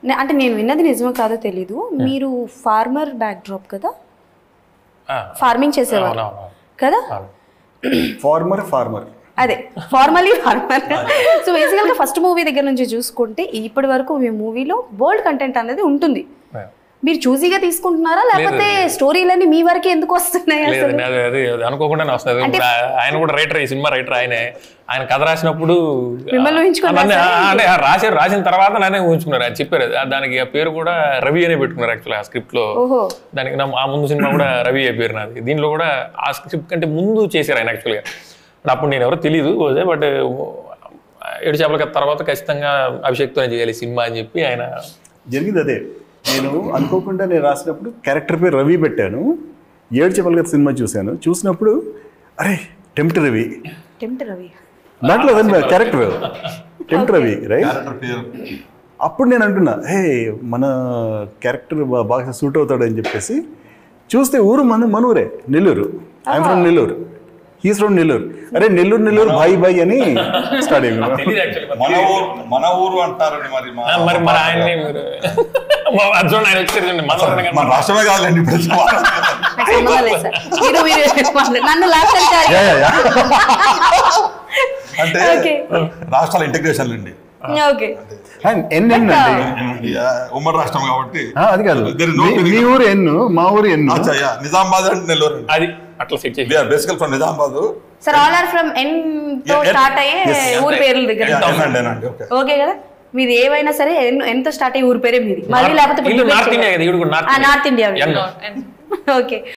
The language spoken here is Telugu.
నే- అంటే నేను విన్నది నిజమో కాదో తెలీదు మీరు ఫార్మర్ బ్యాక్ డ్రాప్ కదా ఆ, ఫార్మింగ్ చేసేవారు అవునవును. కదా అవును. ఫార్మర్ ఫార్మర్ అదే ఫార్మలీ ఫార్మర్ సో బేసికల్గా ఫస్ట్ మూవీ దగ్గర నుంచి చూసుకుంటే ఇప్పటి వరకు మీ మూవీలో బోల్డ్ కంటెంట్ అనేది ఉంటుంది ఆ. మీరు చూసీగా తీసుకుంటున్నారా లేకపోతే స్టోరీలన్నీ మీ వరకే ఎందుకు వస్తున్నాయి అసలు లేదండి అది అది అది అనుకోకుండానే వస్తుంది ఇప్పుడు ఆ- ఆయన కూడా రైటర్ ఈ సినిమా రైటర్ ఆయనే ఆయన కథ రాసినప్పుడు మిమ్మల్ని ఊహించుకొని నన్ను- ఆ, అంటే ఆ రాశారు రాసిన తర్వాత నన్నే ఊహించుకున్నారు ఆయన చెప్పారు ఆ దానికి ఆ పేరు కూడా రవి అనే పెట్టుకున్నారు యాక్చువల్లీ ఆ స్క్రిప్ట్ లో ఓహో దానికి నా ఆ ముందు సినిమా కూడా రవి అయ్యే పేరు నాది దీనిలో కూడా ఆ స్క్రిప్ట్ కంటే ముందు చేశారు ఆయన యాక్చువల్గా బట్ అప్పుడు నేను ఎవరో తెలియదు బట్ ఏడు చేపల కథ తర్వాత ఖచ్చితంగా అభిషేక్తోనే చేయాలి సినిమా అని చెప్పి ఆయన జరిగింది అదే నేను అనుకోకుండా నేను రాసినప్పుడు క్యారెక్టర్ పేరు రవి పెట్టాను ఏడు చెప్పలు కదా సినిమా చూశాను చూసినప్పుడు అరే టెంప్ట్ రవి టెంప్ట్ రవి దాంట్లో అదే character tempt Ravi right character పేరు అప్పుడు నేను అంటున్నా హే మన క్యారెక్టర్ బా- బాగా సూట్ అవుతాడని చెప్పేసి చూస్తే ఊరు మన మన ఊరే Nellore I'm from Nellore he's from Nellore అరే నెల్లూరు నెల్లూరు బాయ్ బాయ్ అని స్టార్ట్ అయ్యింది తెలియదు యాక్చువల్లీ మన ఊరు మన ఊరు అంటారండి మరి మా మరి మరి ఆయన్ని మీరు మా అర్జున్ ఆయన వచ్చారు చూడండి మన ఊరిని మన రాష్ట్రమే కాదులేండి ఇప్పుడు నాకు సంబంధం లేదు సార్ మీరు మీరు నన్ను లాస్ట్ అంటే Okay. రాష్ట్రాల ఇంటిగ్రేషన్ అండి ఓకే ఎన్ ఎన్ అండి ఉమ్మడి రాష్ట్రం కాబట్టి ఆ, అది కాదు There is no మీ- మీ ఊరు ఎన్ను మా ఊరు ఎన్ను అచ్చా, yeah. నిజామాబాద్ అండ్ నెల్లూరు అండి అది అట్లా సెట్ చేసి we're basical from Nizamabad sir all are from ఎన్ తో Yeah, స్టార్ట్ అయ్యే yes. ఊరి పేర్ల దగ్గర ఏనండి ఏనండి ఓకే ఓకే కదా మీది ఏవైనా సరే ఎన్- ఎంత స్టార్ట్ అయ్యే ఊరి పేరే మీది మళ్ళీ లేకపోతే ఇల్లు నార్త్ ఇండియా కదా ఇడు నార్త్ నార్త్ ఇండియా ఎన్. ఓకే